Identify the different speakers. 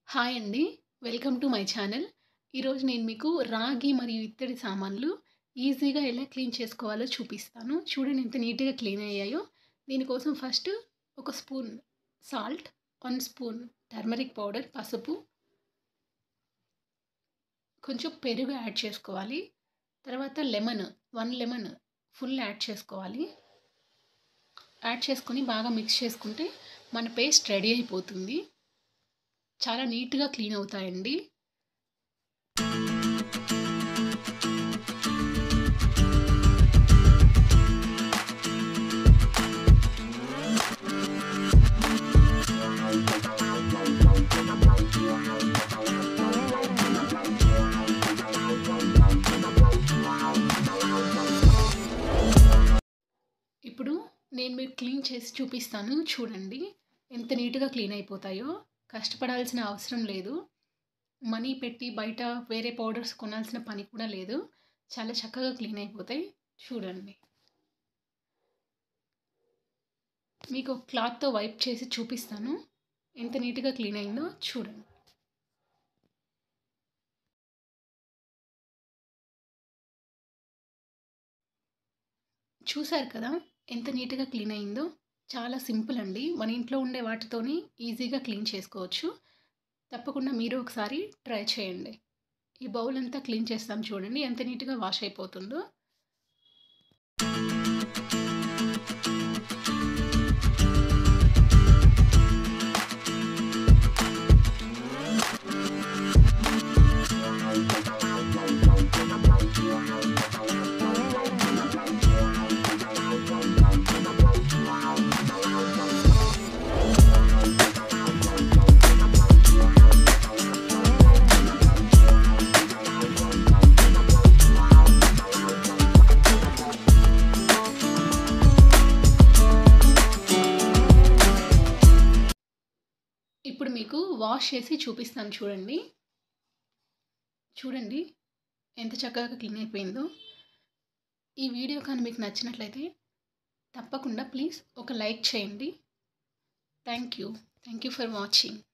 Speaker 1: Hi అండి. Welcome to my channel. ఈరోజు నేను మీకు రాగి మరియు ఇత్తడి సామాన్లు ఈజీగా ఎలా క్లీన్ చేసుకోవాలో చూపిస్తాను. చూడండి ఎంత నీట్‌గా క్లీన్ అయ్యాయో. దీనికోసం ఫస్ట్ ఒక spoon salt, 1 spoon turmeric powder పసుపు కొంచెం పెరుగు యాడ్ చేసుకోవాలి. తర్వాత లెమన్ 1 లెమన్ ఫుల్ యాడ్ చేసుకోవాలి. యాడ్ చేసుకొని బాగా మిక్స్ చేసుకుంటే మన పేస్ట్ రెడీ అయిపోతుంది. చాలా నీట్‌గా క్లీన్ అవుతాయండి. ఇప్పుడు నేను మీకు క్లీన్ చేసి చూపిస్తాను చూడండి. ఎంత నీట్‌గా క్లీన్ అయిపోతాయో. కష్టపడాల్సిన అవసరం లేదు. మనీ పెట్టి బయట వేరే పౌడర్స్ కొనాల్సిన పని కూడా లేదు. చాలా చక్కగా క్లీన్ అయిపోతాయి. చూడండి. మీకు క్లాత్‌తో వైప్ చేసి చూపిస్తాను. ఎంత నీట్‌గా క్లీన్ అయిందో చూడండి. చూసారు కదా! ఎంత నీట్‌గా క్లీన్ అయిందో. చాలా సింపుల్ అండి. మన ఇంట్లో ఉండే వాటితోని ఈజీగా క్లీన్ చేసుకోవచ్చు. తప్పకుండా మీరు ఒకసారి ట్రై చేయండి. ఈ బౌల్ అంతా క్లీన్ చేస్తాం చూడండి. ఎంత నీట్‌గా వాష్ అయిపోతుందో. ఇప్పుడు మీకు వాష్ చేసి చూపిస్తాను చూడండి. చూడండి. ఎంత చక్కగా క్లీన్ అయిపోయిందో. ఈ వీడియో కానీ మీకు నచ్చినట్లయితే తప్పకుండా ప్లీజ్ ఒక లైక్ చేయండి. Thank you. Thank you for watching.